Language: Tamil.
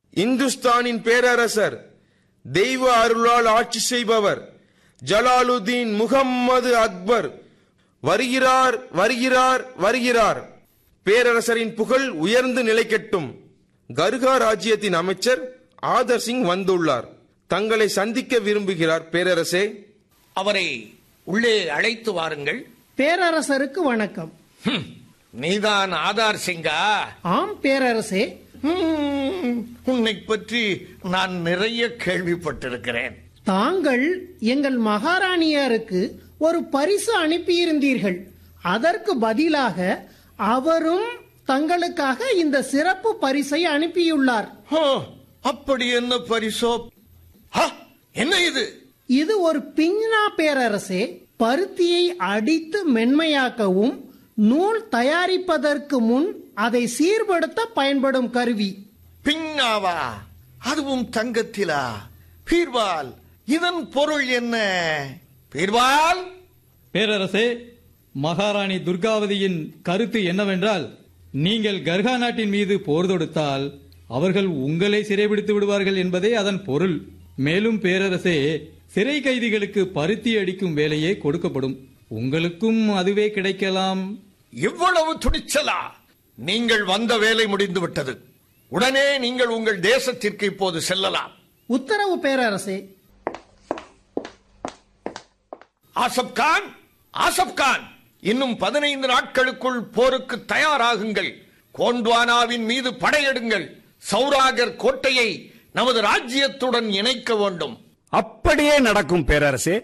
இந்துஸ்தானின் பேரரசர் தெய்வ அருளால் ஆட்சி செய்பவர் ஜலாலுதீன் முகம்மது அக்பர் வருகிறார் வருகிறார் வருகிறார் பேரரசரின் புகழ் உயர்ந்து நிலைக்கட்டும் கர்கா ராஜ்யத்தின் அமைச்சர் ஆதர் சிங் வந்துள்ளார் தங்களை சந்திக்க விரும்புகிறார் பேரரசே அவரை உள்ளே அழைத்து வாருங்கள் பேரரசருக்கு வணக்கம் ஹம், நீதான் ஆதார் சிங்கா ஆம் பேரரசே ஹம், உன்னை பற்றி நான் நிறைய கேள்விப்பட்டிருக்கிறேன் தாங்கள் எங்கள் மகாராணியாருக்கு ஒரு பரிசு அனுப்பியிருந்தீர்கள் அதற்கு பதிலாக அவரும் தங்களுக்காக இந்த சிறப்பு பரிசை அனுப்பியுள்ளார் ஹோ, அப்படி என்ன பரிசோ ஹா, என்ன இது இது ஒரு பிஞ்னா பேரரசே பருத்தியை அடித்து மென்மையாக்கவும் நூல் தயாரிப்பதற்கு முன் அதை சீர்படுத்த பயன்படும் கருவி பின்னாவா அதுவும் தங்கத்திலா பீர்வால் இதன் பொருள் என்ன பீர்வால் பேரரசே மகாராணி துர்காவதியின் கருத்து என்னவென்றால் நீங்கள் கர்கா நாட்டின் மீது போர் தொடுத்தால் அவர்கள் உங்களை சிறைபிடித்து விடுவார்கள் என்பதே அதன் பொருள் மேலும் பேரரசே சிறை கைதிகளுக்கு பருத்தி அடிக்கும் வேலையே கொடுக்கப்படும் உங்களுக்கும் அதுவே கிடைக்கலாம் இவ்வளவு துணிச்சலா நீங்கள் வந்த வேலை முடிந்து விட்டது உடனே நீங்கள் உங்கள் தேசத்திற்கு இப்போது செல்லலாம் உத்தரவு பேரரசே ஆசப் கான் ஆசப் கான் இன்னும் பதினைந்து நாட்களுக்குள் போருக்கு தயாராகுங்கள் கோண்ட்வானாவின் மீது படையெடுங்கள் சௌராகர் கோட்டையை நமது ராஜ்யத்துடன் இணைக்க வேண்டும் அப்படியே நடக்கும் பேரரசே